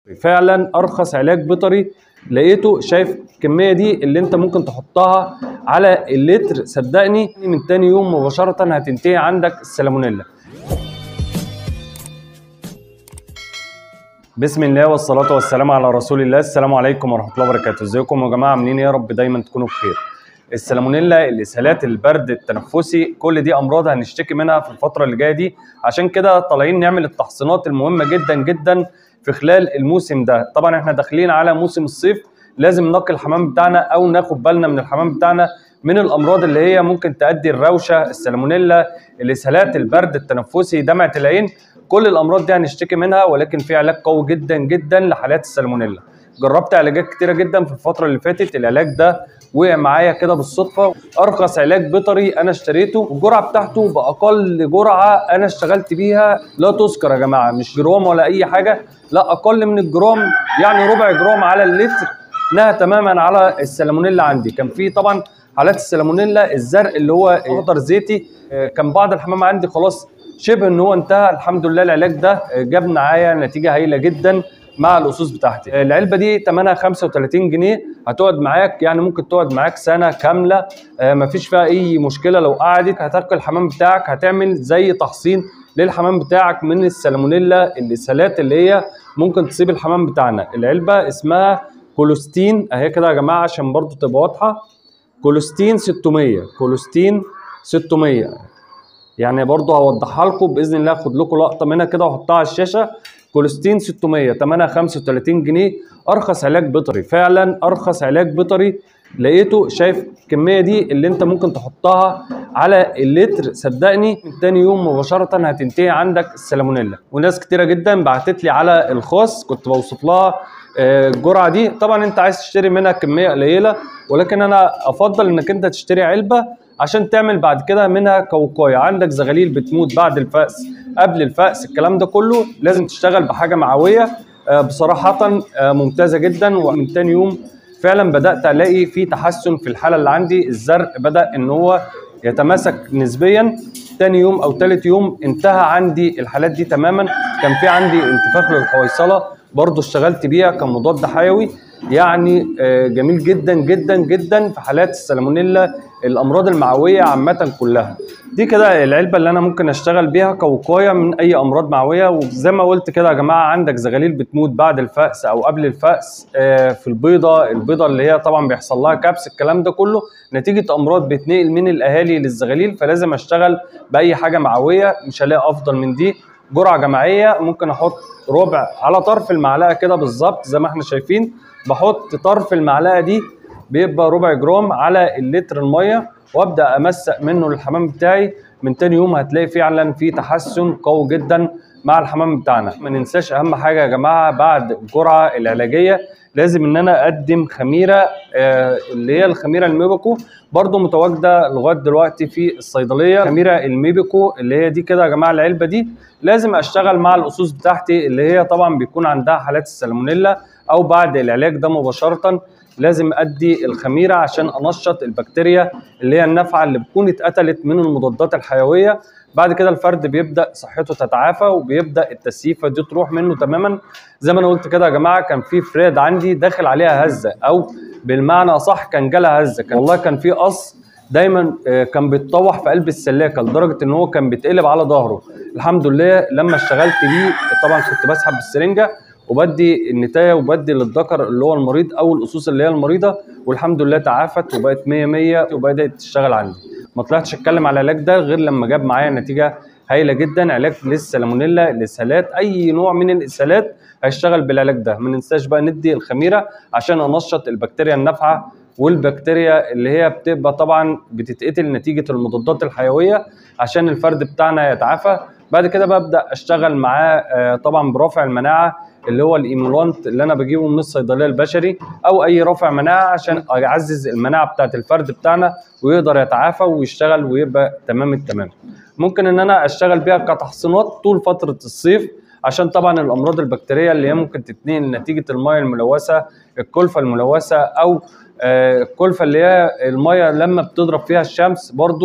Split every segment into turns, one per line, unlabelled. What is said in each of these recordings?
فعلا ارخص علاج بيطري لقيته شايف الكميه دي اللي انت ممكن تحطها على اللتر صدقني من تاني يوم مباشره هتنتهي عندك السالمونيلا بسم الله والصلاة والسلام على رسول الله السلام عليكم ورحمة الله وبركاته ازيكم يا جماعة عاملين إيه؟ يا رب دايما تكونوا بخير السالمونيلا الاسهالات البرد التنفسي كل دي امراض هنشتكي منها في الفترة اللي جاية دي عشان كده طالعين نعمل التحصينات المهمة جدا جدا في خلال الموسم ده طبعا احنا داخلين على موسم الصيف لازم ننقي الحمام بتاعنا او ناخد بالنا من الحمام بتاعنا من الامراض اللي هي ممكن تؤدي الروشه السالمونيلا الاسهالات البرد التنفسي دمعه العين كل الامراض دي هنشتكي منها ولكن في علاج قوي جدا جدا لحالات السالمونيلا جربت علاجات كتيره جدا في الفتره اللي فاتت العلاج ده وقع معايا كده بالصدفه ارخص علاج بيطري انا اشتريته الجرعه بتاعته باقل جرعه انا اشتغلت بيها لا تذكر يا جماعه مش جرام ولا اي حاجه لا اقل من الجرام يعني ربع جرام على اللتر نهى تماما على السالمونيلا عندي كان في طبعا حالات السالمونيلا الزرق اللي هو اخضر زيتي كان بعض الحمام عندي خلاص شبه ان هو انتهى الحمد لله العلاج ده جاب معايا نتيجه هايله جدا مع الاسس بتاعتي العلبه دي ثمنها 35 جنيه هتقعد معاك يعني ممكن تقعد معاك سنه كامله مفيش فيها اي مشكله لو قعدت هتاكل الحمام بتاعك هتعمل زي تحصين للحمام بتاعك من السالمونيلا الاسهالات اللي هي ممكن تصيب الحمام بتاعنا العلبه اسمها كولوستين اهي كده يا جماعه عشان برضو تبقى واضحه كولوستين 600 كولوستين 600 يعني برضو هوضحها لكم باذن الله اخد لكم لقطه منها كده واحطها على الشاشه كولوستين 600 ثمنها 35 جنيه ارخص علاج بيطري فعلا ارخص علاج بيطري لقيته شايف الكميه دي اللي انت ممكن تحطها على اللتر صدقني من تاني يوم مباشره هتنتهي عندك السالمونيلا وناس كتيره جدا بعتت لي على الخاص كنت بوصف لها الجرعه دي طبعا انت عايز تشتري منها كميه قليله ولكن انا افضل انك انت تشتري علبه عشان تعمل بعد كده منها كوقايه عندك زغاليل بتموت بعد الفأس قبل الفأس الكلام ده كله لازم تشتغل بحاجه معويه بصراحه ممتازه جدا ومن تاني يوم فعلا بدات الاقي في تحسن في الحاله اللي عندي الزرق بدا ان هو يتماسك نسبيا تاني يوم او تالت يوم انتهى عندي الحالات دي تماما كان في عندي انتفاخ للحويصله برضه اشتغلت بيها كمضاد حيوي يعني جميل جدا جدا جدا في حالات السالمونيلا الامراض المعويه عامه كلها دي كده العلبه اللي انا ممكن اشتغل بيها كوقايه من اي امراض معويه وزي ما قلت كده يا جماعه عندك زغاليل بتموت بعد الفأس او قبل الفأس في البيضه البيضه اللي هي طبعا بيحصل لها كبس الكلام ده كله نتيجه امراض بتنقل من الاهالي للزغاليل فلازم اشتغل باي حاجه معويه مش هلاقي افضل من دي جرعه جماعيه ممكن احط ربع على طرف المعلقه كده بالظبط زي ما احنا شايفين بحط طرف المعلقه دي بيبقى ربع جرام على اللتر الميه وابدا امسق منه الحمام بتاعي من تاني يوم هتلاقي فعلا في تحسن قوي جدا مع الحمام بتاعنا ما ننساش اهم حاجه يا جماعه بعد الجرعه العلاجيه لازم ان انا اقدم خميره آه اللي هي الخميره الميبكو برضو متواجده لغايه دلوقتي في الصيدليه خميره الميبكو اللي هي دي كده يا جماعه العلبه دي لازم اشتغل مع الاسس بتاعتي اللي هي طبعا بيكون عندها حالات السالمونيلا او بعد العلاج ده مباشره لازم ادي الخميره عشان انشط البكتيريا اللي هي النافعه اللي بتكون اتقتلت من المضادات الحيويه بعد كده الفرد بيبدا صحته تتعافى وبيبدا التسييفه دي تروح منه تماما زي ما انا قلت كده يا جماعه كان في فريد عندي داخل عليها هزه او بالمعنى اصح كان جالها هزه كان والله كان في قص دايما كان بيتطوح في قلب السلاكه لدرجه ان هو كان بيتقلب على ظهره الحمد لله لما اشتغلت بيه طبعا كنت بسحب بالسرنجه وبدي النتايه وبدي للذكر اللي هو المريض او الاسوس اللي هي المريضه والحمد لله تعافت وبقت 100 100 وبدات تشتغل عندي ما طلعتش اتكلم على العلاج ده غير لما جاب معايا نتيجه هايله جدا علاج للسالمونيلا الاسهالات اي نوع من الاسهالات هيشتغل بالعلاج ده ما ننساش بقى ندي الخميره عشان انشط البكتيريا النافعه والبكتيريا اللي هي بتبقى طبعا بتتقتل نتيجه المضادات الحيويه عشان الفرد بتاعنا يتعافى بعد كده ببدا اشتغل معاه طبعا برافع المناعه اللي هو الايمولانت اللي انا بجيبه من الصيدليه البشري او اي رافع مناعه عشان اعزز المناعه بتاعه الفرد بتاعنا ويقدر يتعافى ويشتغل ويبقى تمام التمام ممكن ان انا اشتغل بيها كتحصينات طول فتره الصيف عشان طبعا الامراض البكتيريه اللي هي ممكن تتنقل نتيجه الميه الملوثه الكلفه الملوثه او الكلفه اللي هي الميه لما بتضرب فيها الشمس برضو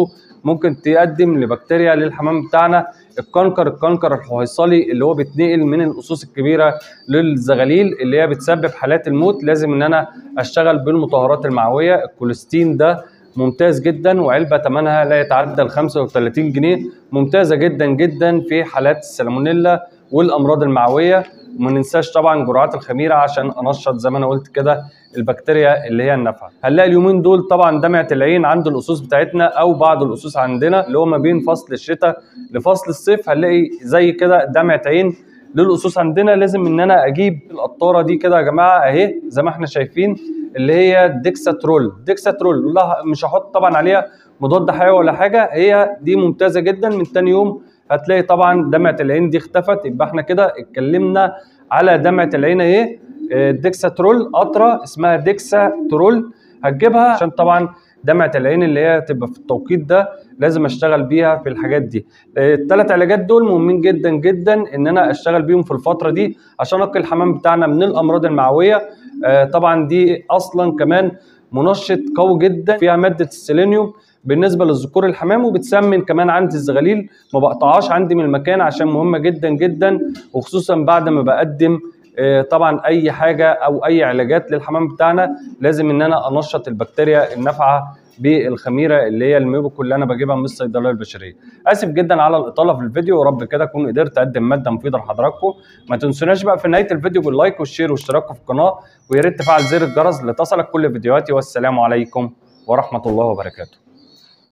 ممكن تقدم لبكتيريا للحمام بتاعنا الكنكر الكنكر الحويصلي اللي هو بيتنقل من الأصوص الكبيرة للزغاليل اللي هي بتسبب حالات الموت لازم ان انا اشتغل بالمطهرات المعوية الكوليستين ده ممتاز جدا وعلبة ثمنها لا يتعدى ال 35 جنيه ممتازة جدا جدا في حالات السالمونيلا والأمراض المعوية وما ننساش طبعا جرعات الخميرة عشان أنشط زي ما أنا قلت كده البكتيريا اللي هي النافعة هنلاقي اليومين دول طبعا دمعة العين عند الأصوص بتاعتنا أو بعض الأصوص عندنا اللي هو ما بين فصل الشتاء لفصل الصيف هنلاقي زي كده دمعة عين للأصوص عندنا لازم إن أنا أجيب القطارة دي كده يا جماعة أهي زي ما احنا شايفين اللي هي ديكساترول ديكساترول لا مش هحط طبعا عليها مضاد حيوي ولا حاجه هي دي ممتازه جدا من تاني يوم هتلاقي طبعا دمعه العين دي اختفت يبقى احنا كده اتكلمنا على دمعه العين اهي ديكساترول قطره اسمها ديكساترول هتجيبها عشان طبعا دمعه العين اللي هي تبقى في التوقيت ده لازم اشتغل بيها في الحاجات دي الثلاث علاجات دول مهمين جدا جدا ان انا اشتغل بيهم في الفتره دي عشان انقي الحمام بتاعنا من الامراض المعويه طبعا دي اصلا كمان منشط قوي جدا فيها ماده السيلينيوم بالنسبه للذكور الحمام وبتسمن كمان عندي الزغاليل ما بقطعهاش عندي من المكان عشان مهمه جدا جدا وخصوصا بعد ما بقدم طبعا اي حاجه او اي علاجات للحمام بتاعنا لازم ان انا انشط البكتيريا النافعه بالخميره اللي هي الميوبك اللي انا بجيبها من الصيدليه البشريه اسف جدا على الاطاله في الفيديو ورب كده اكون قدرت اقدم ماده مفيده لحضراتكم ما تنسوناش بقى في نهايه الفيديو باللايك والشير والاشتراك في القناه ويا ريت تفعل زر الجرس لتصلك كل فيديوهاتي والسلام عليكم ورحمه الله وبركاته